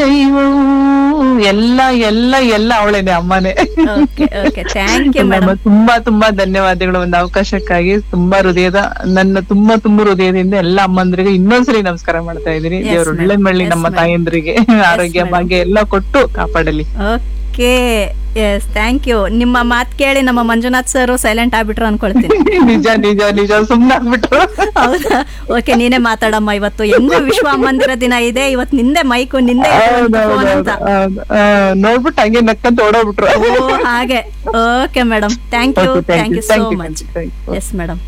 ದೈವವು ಎಲ್ಲ ಎಲ್ಲ ಎಲ್ಲ ಅವಳೇನೆ ಅಮ್ಮನೇ okay okay thank you madam ತುಂಬಾ ತುಂಬಾ ಧನ್ಯವಾದಗಳು ಒಂದು ಅವಕಾಶಕ್ಕಾಗಿ ತುಂಬಾ ಹೃದಯದ ನನ್ನ ತುಂಬಾ ತುಂಬಾ ಹೃದಯದಿಂದ ಎಲ್ಲ ಅಮ್ಮಂದ್ರಿಗೆ ಇನ್ನೊಂದ್ಸರಿ ನಮಸ್ಕಾರ ಮಾಡ್ತಾ ಇದ್ದೀನಿ Yes, ದೇವ್ರು ಒಳ್ಳೆ madam. ಮಳ್ಳಿ Yes, ನಮ್ಮ madam. ತಾಯಂದ್ರಿಗೆ ಆರೋಗ್ಯ madam. ಭಾಗ್ಯ ಎಲ್ಲ ಕೊಟ್ಟು ಕಾಪಾಡಲಿ ಓಕೆ ಎಸ್ ಥ್ಯಾಂಕ್ ಯು ನಿಮ್ಮ ಮಾತ್ ಕೇಳಿ ನಮ್ಮ ಮಂಜುನಾಥ್ ಸರ್ ಸೈಲೆಂಟ್ ಆಗ್ಬಿಟ್ರು ಅನ್ಕೊಳ್ತೀನಿ ನಿಜ ನಿಜ ನಿಜ ಸುಮ್ನೆ ಆಗ್ಬಿಟ್ರು ಹೌದಾ ಓಕೆ ನೀನೇ ಮಾತಾಡಮ್ಮ ಇವತ್ತು ಹೆಂಗು ವಿಶ್ವ ಅಮ್ಮಂದಿರ ದಿನ ಇದೆ ಇವತ್ತು ನಿಂದೆ ಮೈಕು ನಿಂದೆ ಫೋನ್ ಅಂತ ನೋಡ್ಬಿಟ್ಟು ಹಂಗೆ ನಕ್ಕಂತ ಓಡೋಗ್ಬಿಟ್ರು ಓ ಹಾಗೆ okay madam thank you Okay, thank thank you, you so thank you, much thank you, thank you. Yes madam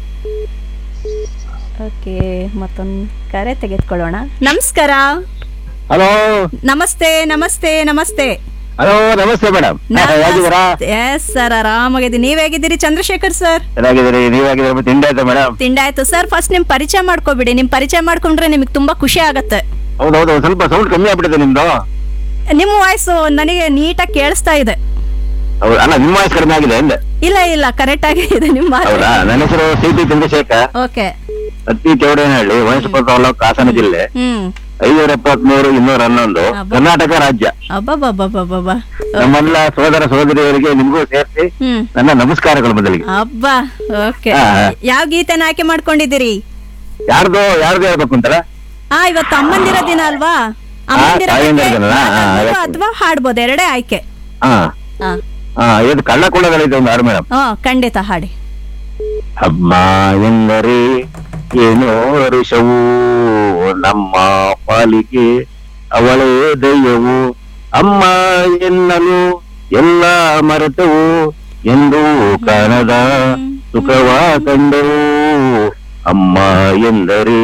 okay ಮತ್ತೊಂದು ಕರೆ ತೆಗೆದುಕೊಳ್ಳೋಣ ನಮಸ್ಕಾರ ಹಲೋ ನಮಸ್ತೆ ನಮಸ್ತೆ ನಮಸ್ತೆ ಹಲೋ ನಮಸ್ತೆ ಮೇಡಮ್ ಹೇಗಿದ್ದೀರಾ ಎಸ್ ಸರ್ ಆರಾಮಾಗಿದ್ದೀನಿ ನೀವ್ ಹೇಗಿದ್ದೀರಿ ಚಂದ್ರಶೇಖರ್ ಸರ್ ಚೆನ್ನಾಗಿದ್ದೀರಿ ನೀವು ಹೇಗಿದ್ದೀರಾ ತಿಂಡಿ ಆಯ್ತಾ ಮೇಡಮ್ ತಿಂಡಾಯ್ತು ಸರ್ ಫಸ್ಟ್ ನಿಮ್ ಪರಿಚಯ ಮಾಡ್ಕೋಬಿಡಿ ನಿಮ್ ಪರಿಚಯ ಮಾಡ್ಕೊಂಡ್ರೆ ನಿಮಗೆ ತುಂಬಾ ಖುಷಿ ಆಗತ್ತೆ ಹೌದೌದು ಸ್ವಲ್ಪ ಸೌಂಡ್ ಕಮ್ಮಿ ಆಗ್ಬಿಟ್ಟಿದೆ ನಿಮ್ದು ನಿಮ್ಮ ವಾಯ್ಸು ನನಗೆ ನೀಟಾಗಿ ಕೇಳಿಸ್ತಾ ಇದೆ ಹೌದು ಅಲ್ಲ ನಿಮ್ಮ ವಾಯ್ಸ್ ಕಡಿಮೆ ಆಗಿದೆ ಅಂದೆ ಇಲ್ಲ ಇಲ್ಲ ಕರೆಕ್ಟ್ ಆಗಿ ಇದೆ ನಿಮ್ಮ ಹೌದಾ ನನ್ನ ಹೆಸರು ಸಿ ಪಿ ಚಂದ್ರಶೇಖರ್ ಓಕೆ ಅತ್ತಿ ಚೌಡೇನಹಳ್ಳಿ ವಯಸ್ಸು ತಾಲೂಕು ಹಾಸನ ಜಿಲ್ಲೆ ಹ್ಮ್ ಐನೂರ ಎಪ್ಪತ್ಮೂರು ಇನ್ನೂರ ಹನ್ನೊಂದು ಅಬ್ಬಾ. ಕರ್ನಾಟಕ ರಾಜ್ಯ ಅಬ್ಬಬ್ಬಬ್ಬಬ್ಬಬ್ಬ ನಮ್ಮೆಲ್ಲ ಸೋದರ ಸಹೋದರಿಯರಿಗೆ ನಿಮಗೂ ಸೇರಿಸಿ ಹ್ಮ್ ನನ್ನ ನಮಸ್ಕಾರಗಳು ಮೊದಲಿಗೆ ಅಬ್ಬಾ ಓಕೆ ಹಾ, ಹಾ. ಯಾವ ಗೀತೆನ ಆಯ್ಕೆ ಮಾಡ್ಕೊಂಡಿದ್ದೀರಿ ಯಾರ್ದು ಯಾರ್ದು ಹೇಳ್ಬೇಕು ಅಂತಲ್ಲ ಆ ಇವತ್ತು ಅಮ್ಮಂದಿರ ದಿನ ಅಲ್ವಾ ಅಮ್ಮಂದಿರ ತಾಯಂದಿರ ಬಗ್ಗೆ ದಿನ, ಹಾ, ಹಾ, ಮಾತಾಡ್ಬೋದು ಆಯ್ತು. ಅಥವಾ ಹಾಡ್ಬೋದು ಎರಡೇ ಆಯ್ಕೆ ಹಾ ಹಾ ಹಾ ಇದು ಕಳ್ಳ ಕೊಳ್ಳಗಳಿದೆ ಒಂದು ಹಾಡು ಮೇಡಮ್ ಹಾ ಖಂಡಿತ ಹಾಡಿ ಅಮ್ಮ ಎಂದರೆ ಏನೋ ಋಷವು ನಮ್ಮ ಪಾಲಿಗೆ ಅವಳೇ ದೈವವು ಅಮ್ಮ ಎನ್ನಲು ಎಲ್ಲ ಮರೆತವು ಎಂದು ಕಾಣದ ಸುಖವ ಕಂಡವು ಅಮ್ಮ ಎಂದರೆ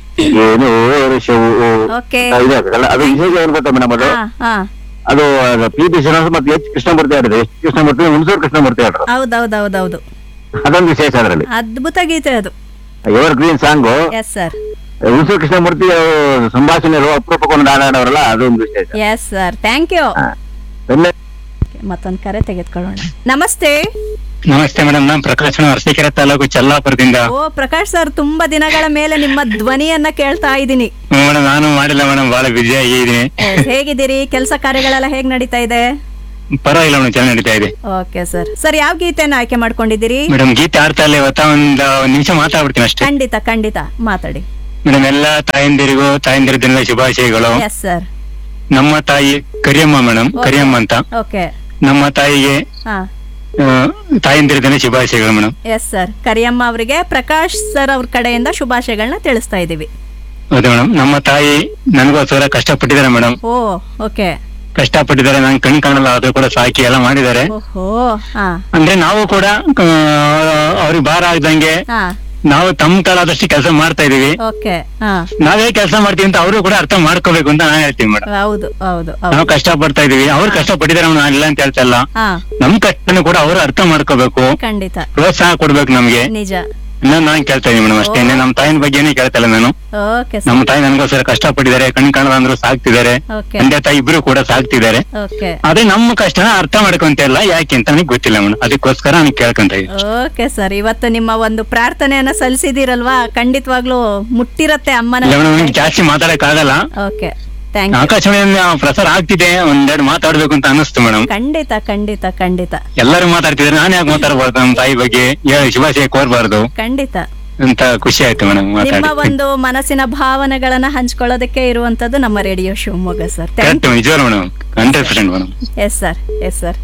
ಏನೋ ಋಷವು ಓಕೆ ಆ, ಇದೆ ಅದಲ್ಲ, ಅದು ವಿಶೇಷ ಏನ್ ಗೊತ್ತಾ ಮೇಡಮ್ ಅದು ಹಾ ಹಾ ಅದು ಪಿ ಟಿ ಶ್ರೀನಿವಾಸ ಮತ್ತೆ ಎಚ್ ಕೃಷ್ಣಮೂರ್ತಿ ಆಡಿದೆ ಎಚ್ ಕೃಷ್ಣಮೂರ್ತಿ ಹುಣಸೂರು ಕೃಷ್ಣಮೂರ್ತಿ ಆಡ್ರು ಹೌದೌದೌದೌದು ಅದೊಂದು ವಿಶೇಷ ಅದರಲ್ಲಿ ಅದ್ಭುತ ಗೀತೆ ಅದು evergreen song yes sir Hunsur Krishnamurthy ಅವ್ರು ಸಂಭಾಷಣೆ ಅಪರೂಪಕ್ಕೊಂದು ಹಾಡಾಡವರಲ್ಲ ಅದೊಂದು ವಿಶೇಷ ಎಸ್ ಸರ್ ಥ್ಯಾಂಕ್ ಯು ಹಾ. ಧನ್ಯ- ಮತ್ತೊಂದು ಕರೆ ತೆಗೆದುಕೊಳ್ಳೋಣ ನಮಸ್ತೆ ನಮಸ್ತೆ ಮೇಡಮ್ ನಾನು ಪ್ರಕಾಶ್ ಅರಸೀಕೆರೆ ತಾಲೂಕು ಚಲ್ಲಾಪುರದಿಂದ ಓ ಪ್ರಕಾಶ್ ಸರ್ ತುಂಬಾ ದಿನಗಳ ಮೇಲೆ ನಿಮ್ಮ ಧ್ವನಿಯನ್ನ ಕೇಳ್ತಾ ಇದ್ದೀನಿ ಮೇಡಮ್ ನಾನು ಮಾಡಿಲ್ಲ ಮೇಡಮ್ ಬಹಳ ಬ್ಯುಸಿ ಆಗಿದ್ದೀನಿ Yes, ಹೇಗಿದ್ದೀರಿ ಕೆಲಸ ಕಾರ್ಯಗಳೆಲ್ಲ ಹೇಗ್ ನಡೀತಾ ಇದೆ ಪರವಾಗಿಲ್ಲ ಮೇಡಮ್ ಚೆನ್ನಾಗಿ ನಡೀತಾ ಇದೆ ಓಕೆ ಸರ್ ಸರ್ ಯಾವ ಗೀತೆನ ಆಯ್ಕೆ ಮಾಡ್ಕೊಂಡಿದ್ದೀರಿ ಮೇಡಮ್ ಗೀತೆ ಆಡ್ತಾ ಇಲ್ಲ ಇವತ್ತ ಒಂದ್ ಒಂದ್ ನಿಮಿಷ ಮಾತಾಡ್ಬಿಡ್ತೀನಿ ಅಷ್ಟೇ ಖಂಡಿತ ಖಂಡಿತ ಮಾತಾಡಿ ಮೇಡಮ್ ಎಲ್ಲಾ ತಾಯಂದಿರಿಗೂ ತಾಯಂದಿರ ದಿನದ ಶುಭಾಶಯಗಳು ಎಸ್ ಸರ್ ನಮ್ಮ ತಾಯಿ ಕರಿಯಮ್ಮ ಮೇಡಮ್ ಕರಿಯಮ್ಮ ಅಂತ ಓಕೆ ನಮ್ಮ ತಾಯಿಗೆ ಹಾ ಆ, ತಾಯಂದಿರ ದಿನ ಶುಭಾಶಯಗಳು ಮೇಡಮ್ ಎಸ್ ಸರ್ ಕರಿಯಮ್ಮ ಅವರಿಗೆ ಪ್ರಕಾಶ್ ಸರ್ ಅವ್ರ ಕಡೆಯಿಂದ ಶುಭಾಶಯಗಳನ್ನ ತಿಳಿಸ್ತಾ ಇದ್ದೀವಿ ಹೌದು ಮೇಡಮ್ ನಮ್ಮ ತಾಯಿ ನನಗೋಸ್ಕರ ಕಷ್ಟಪಟ್ಟಿದ್ದಾರೆ ಮೇಡಮ್ ಓ ಓಕೆ ಕಷ್ಟಪಟ್ಟಿದ್ದಾರೆ ನಂಗೆ ಕಣ್ ಕಾಣಲ್ಲ ಆದ್ರೂ ಕೂಡ ಸಾಕಿ ಎಲ್ಲ ಮಾಡಿದ್ದಾರೆ ಓಹೋ ಹಾ ಅಂದ್ರೆ ನಾವು ಕೂಡ ಆ, ಅವ್ರಿಗೆ ಭಾರ ಆಗ್ದಂಗೆ ಹಾ ನಾವು ತಮ್ಮ ಕಾಲಾದಷ್ಟು ಕೆಲಸ ಮಾಡ್ತಾ ಇದೀವಿ ಓಕೆ ಹಾ ನಾವೇ ಕೆಲಸ ಮಾಡ್ತೀವಿ ಅಂತ ಅವರು ಕೂಡ ಅರ್ಥ ಮಾಡ್ಕೋಬೇಕು ಅಂತ ನಾನು ಹೇಳ್ತೀನಿ ಮೇಡಮ್ ಹೌದು ಹೌದು ನಾವು ಹೌದು ಕಷ್ಟ ಪಡ್ತಾ ಇದೀವಿ ಅವ್ರು ಕಷ್ಟ ಪಟ್ಟಿದ್ದಾರೆ ನಾನು ಇಲ್ಲ ಅಂತ ಹೇಳ್ತಾ ಇಲ್ಲ ಹಾ ನಮ್ ಕಷ್ಟನು ಕೂಡ ಅವರು ಅರ್ಥ ಮಾಡ್ಕೋಬೇಕು ಖಂಡಿತ ಪ್ರೋತ್ಸಾಹ ಕೊಡ್ಬೇಕು ನಮ್ಗೆ ನಿಜ ಇನ್ನೊಂದು ನಾನು ಕೇಳ್ತಾ ಇದೀನಿ ಮೇಡಮ್ ಅಷ್ಟೇ ನಮ್ಮ ತಾಯಿನ ಬಗ್ಗೆನೇ ಕೇಳ್ತಾ ಇಲ್ಲ ನಾನು ಓಕೆ ನಮ್ಮ ಸರ್ ತಾಯಿ ನನಗೋಸ್ಕರ ಕಷ್ಟ ಪಟ್ಟಿದ್ದಾರೆ ಕಣ್ ಕಾಣಲ್ಲ ಅಂದ್ರು ಸಾಕ್ತಿದ್ದಾರೆ ಓಕೆ ತಂದೆ ತಾಯಿ ಇಬ್ರು ಕೂಡ ಸಾಕ್ತಿದ್ದಾರೆ ಓಕೆ ಆದ್ರೆ ನಮ್ಮ ಕಷ್ಟನ ಅರ್ಥ ಮಾಡ್ಕೊಂತ ಇಲ್ಲ ಯಾಕೆ ಅಂತ ನನಗೆ ಗೊತ್ತಿಲ್ಲ ಮೇಡಮ್ ಅದಕ್ಕೋಸ್ಕರ ನಾನು ಕೇಳ್ಕೊಂತ ಇದ್ದೀನಿ ಓಕೆ ಸರ್ ಇವತ್ತು ನಿಮ್ಮ ಒಂದು ಪ್ರಾರ್ಥನೆಯನ್ನ ಸಲ್ಲಿಸಿದಿರಲ್ವಾ ಖಂಡಿತವಾಗ್ಲೂ ಮುಟ್ಟಿರತ್ತೆ ಅಮ್ಮನ ಇಲ್ಲ ಮೇಡಮ್ ಜಾಸ್ತಿ ಮಾತಾಡಕ್ ಆಗಲ್ಲ ಓಕೆ ಥ್ಯಾಂಕ್ ಯು ಆಕಾಶವಾಣಿಯಿಂದ ಪ್ರಸಾರ ಆಗ್ತಿದೆ ಒಂದೆರಡು ಮಾತಾಡ್ಬೇಕು ಅಂತ ಅನಿಸ್ತು ಮೇಡಮ್ ಖಂಡಿತ ಖಂಡಿತ ಖಂಡಿತ ಎಲ್ಲರೂ ಮಾತಾಡ್ತಿದ್ರೆ ನಾನು ಯಾಕೆ ಮಾತಾಡಬಾರ್ದು ನಮ್ಮ ತಾಯಿ ಬಗ್ಗೆ ಹೇಳಿ ಶುಭಾಶಯ ಕೋರ್ಬಾರ್ದು ಖಂಡಿತ ಅಂತ ಖುಷಿ ಆಯ್ತು ಮೇಡಮ್ ನಿಮ್ಮ ಮಾತಾಡಿ ಒಂದು ಮನಸ್ಸಿನ ಭಾವನೆಗಳನ್ನ ಹಂಚ್ಕೊಳ್ಳೋದಕ್ಕೆ ಇರುವಂತದ್ದು ನಮ್ಮ radio Shivamogga sir thank correct ನಿಜವಾಗ್ಲು madam hundred percent madam yes sir yes sir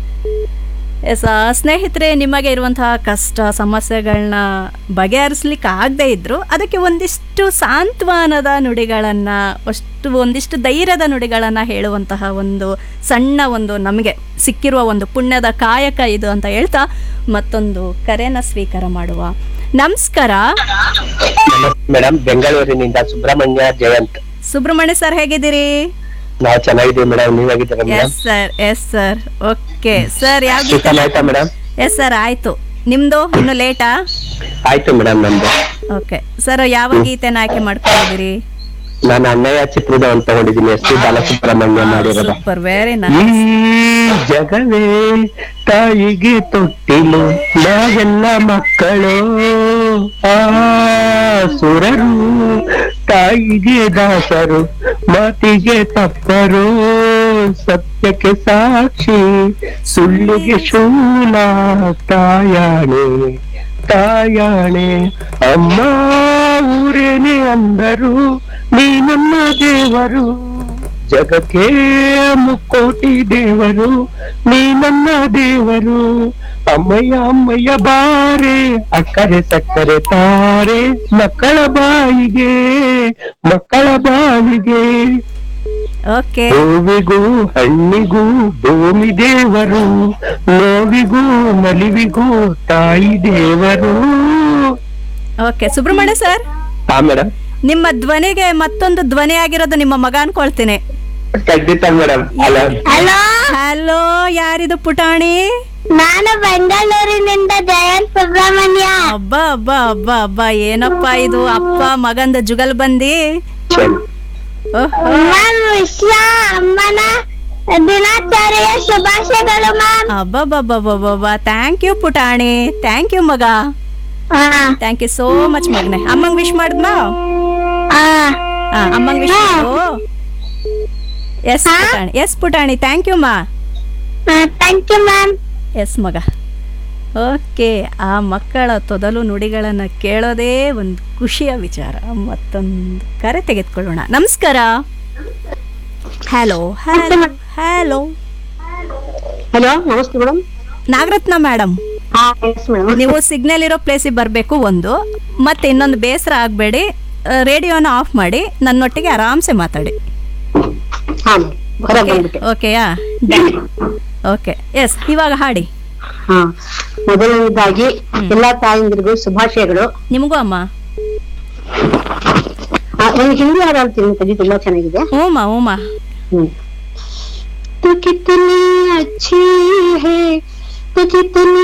yes ಸ್ನೇಹಿತರೆ ನಿಮಗೆ ಇರುವಂತಹ ಕಷ್ಟ ಸಮಸ್ಯೆಗಳನ್ನ ಬಗೆಹರಿಸ್ಲಿಕ್ಕೆ ಆಗದೆ ಇದ್ರು ಅದಕ್ಕೆ ಒಂದಿಷ್ಟು ಸಾಂತ್ವನದ ನುಡಿಗಳನ್ನು ಅಷ್ಟು ಒಂದಿಷ್ಟು ಧೈರ್ಯದ ನುಡಿಗಳನ್ನು ಹೇಳುವಂತಹ ಒಂದು ಸಣ್ಣ ಒಂದು ನಮಗೆ ಸಿಕ್ಕಿರುವ ಒಂದು ಪುಣ್ಯದ ಕಾಯಕ ಇದು ಅಂತ ಹೇಳ್ತಾ ಮತ್ತೊಂದು ಕರೆನ ಸ್ವೀಕಾರ ಮಾಡುವ ನಮಸ್ಕಾರ ಮೇಡಮ್ ಬೆಂಗಳೂರಿನಿಂದ ಸುಬ್ರಹ್ಮಣ್ಯ ಜಯಂತ್ ಸುಬ್ರಹ್ಮಣ್ಯ ಸರ್ ಹೇಗಿದ್ದೀರಿ ನಾವು ಚೆನ್ನಾಗಿದ್ದೀವಿ ಮೇಡಮ್ ನೀವ್ ಹೇಗಿದ್ದೀರಾ madam yes sir yes sir okay sir ಯಾವ ಗೀತೆ ಟಿಫನ್ ಆಯ್ತಾ ಮೇಡಮ್ ಎಸ್ ಸರ್ ಆಯ್ತು ನಿಮ್ದು ಇನ್ನು ಲೇಟಾ ಆಯ್ತು ಮೇಡಮ್ ನಮ್ದು ಓಕೆ ಸರ್ ಯಾವ ಗೀತೆನ ಆಯ್ಕೆ ಮಾಡ್ಕೊಂಡಿದ್ದೀರಿ ನಾನು ಅಣ್ಣಯ್ಯ ಚಿತ್ರದ ಒಂದು ತಗೊಂಡಿದ್ದೀನಿ ಎಸ್ ಪಿ ಬಾಲಸುಬ್ರಹ್ಮಣ್ಯ ಮಾಡಿರೋದು ಸೂಪರ್ ವೆರಿ ನೈಸ್ ಈ ಜಗವೇ ತಾಯಿಗೆ ತೊಟ್ಟಿಲು ನಾವೆಲ್ಲ ಮಕ್ಕಳು ಆ ಸುರರು ತಾಯಿಗೆ ದಾಸರು ಮಾತಿಗೆ ತಪ್ಪರು ಸತ್ಯಕ್ಕೆ ಸಾಕ್ಷಿ ಸುಳ್ಳಿಗೆ ಶೂಲ ತಾಯಾಣೆ ತಾಯಾಣೆ ಅಮ್ಮ ಊರೇನೆ ಅಂದರು ನೀ ನನ್ನ ದೇವರು ಜಗಕ್ಕೆ ಮುಕ್ಕೋಟಿ ದೇವರು ನೀ ನನ್ನ ದೇವರು ಅಮ್ಮಯ್ಯ ಅಮ್ಮಯ್ಯ ಬಾರೆ ಅಕ್ಕರೆ ಸಕ್ಕರೆ ತಾರೆ ಮಕ್ಕಳ ಬಾಯಿಗೆ ಮಕ್ಕಳ ಬಾಯಿಗೆ ಓಕೆ ಹೂವಿಗೂ ಹಣ್ಣಿಗೂ ಭೂಮಿ ದೇವರು ನೋವಿಗೂ ನಲಿವಿಗೂ ತಾಯಿ ದೇವರು ಓಕೆ ಸುಬ್ರಹ್ಮಣ್ಯ ಸರ್ ಹಾ ಮೇಡಮ್ ನಿಮ್ಮ ಧ್ವನಿಗೆ ಮತ್ತೊಂದು ಧ್ವನಿ ಆಗಿರೋದು ನಿಮ್ಮ ಮಗ ಅನ್ಕೊಳ್ತೀನಿ ಖಂಡಿತ ಮೇಡಮ್ ಅಲ್ಲ ಹಲೋ ಹಲೋ ಯಾರಿದು ಪುಟಾಣಿ ನಾನು ಬೆಂಗಳೂರಿನಿಂದ ಜಯಂತ್ ಸುಬ್ರಹ್ಮಣ್ಯ ಅಬ್ಬ ಅಬ್ಬ ಅಬ್ಬ ಅಬ್ಬ ಏನಪ್ಪ ಇದು ಅಪ್ಪ ಮಗಂದ ಜುಗಲ್ ಬಂದಿ ಚಲ್. ಓಹೋ ಮ್ಯಾಮ್ ವಿಶ್ವ ಅಮ್ಮನ ದಿನಾಚರಣೆಯ ಶುಭಾಶಯಗಳು ಮ್ಯಾಮ್ ಅಬ್ಬಬ್ಬಬ್ಬಬ್ಬಬ್ಬ ಥ್ಯಾಂಕ್ ಯು ಪುಟಾಣಿ ಥ್ಯಾಂಕ್ ಯು ಮಗ ಹಾ ಥ್ಯಾಂಕ್ ಯು ಸೋ ಮಚ್ ಮಗನೆ ಅಮ್ಮಂಗ್ ವಿಶ್ ಮಾಡಿದ್ಮಾ ಹಾ ಹಾ ಅಮ್ಮಂಗ್ ವಿಶ್ ಮಾಡು ಎಸ್ ಪುಟಾಣಿ ಎಸ್ ಪುಟಾಣಿ ಥ್ಯಾಂಕ್ ಯು ಮಾ ಥ್ಯಾಂಕ್ ಯು ಮ್ಯಾಮ್ ಎಸ್ ಮಗ ಓಕೆ ಆ ಮಕ್ಕಳ ತೊದಲು ನುಡಿಗಳನ್ನು ಕೇಳೋದೇ ಒಂದು ಖುಷಿಯ ವಿಚಾರ ಮತ್ತೊಂದು ಕರೆ ತೆಗೆದುಕೊಳ್ಳೋಣ ನಮಸ್ಕಾರ ಹಲೋ ಹಲೋ ಹಲೋ ಹಲೋ ನಮಸ್ತೆ ಮೇಡಮ್ ನಾಗರತ್ನ ಮೇಡಮ್ ಹಾ ಎಸ್ ಮೇಡಮ್ ನೀವು ಸಿಗ್ನಲ್ ಇರೋ ಪ್ಲೇಸಿಗೆ ಬರಬೇಕು ಒಂದು ಮತ್ತೆ ಇನ್ನೊಂದು ಬೇಸರ ಆಗಬೇಡಿ ರೇಡಿಯೋನ ಆಫ್ ಮಾಡಿ ನನ್ನೊಟ್ಟಿಗೆ ಆರಾಮ್ಸೆ ಮಾತಾಡಿ ಹಾ ಹೊರಗೆ ಬಂದ್ಬಿಟ್ಟೆ ಓಕೆಯಾ ಓಕೆ ಎಸ್ ಇವಾಗ ಹಾಡಿ ಹಾ ಮೊದಲನೇದಾಗಿ ಎಲ್ಲಾ ತಾಯಂದಿರಿಗೂ ಶುಭಾಶಯಗಳು ನಿಮಗೂ ಅಮ್ಮ ಆ, ಒಂದು ಹಿಂದಿ ಹಾಡು ಹೇಳ್ತೀನಿ ಕಲಿ ತುಂಬಾ ಚೆನ್ನಾಗಿದೆ ಹ್ಞೂಮ್ಮ ಹ್ಞೂಮ್ಮ तू कितनी अच्छी है तू कितनी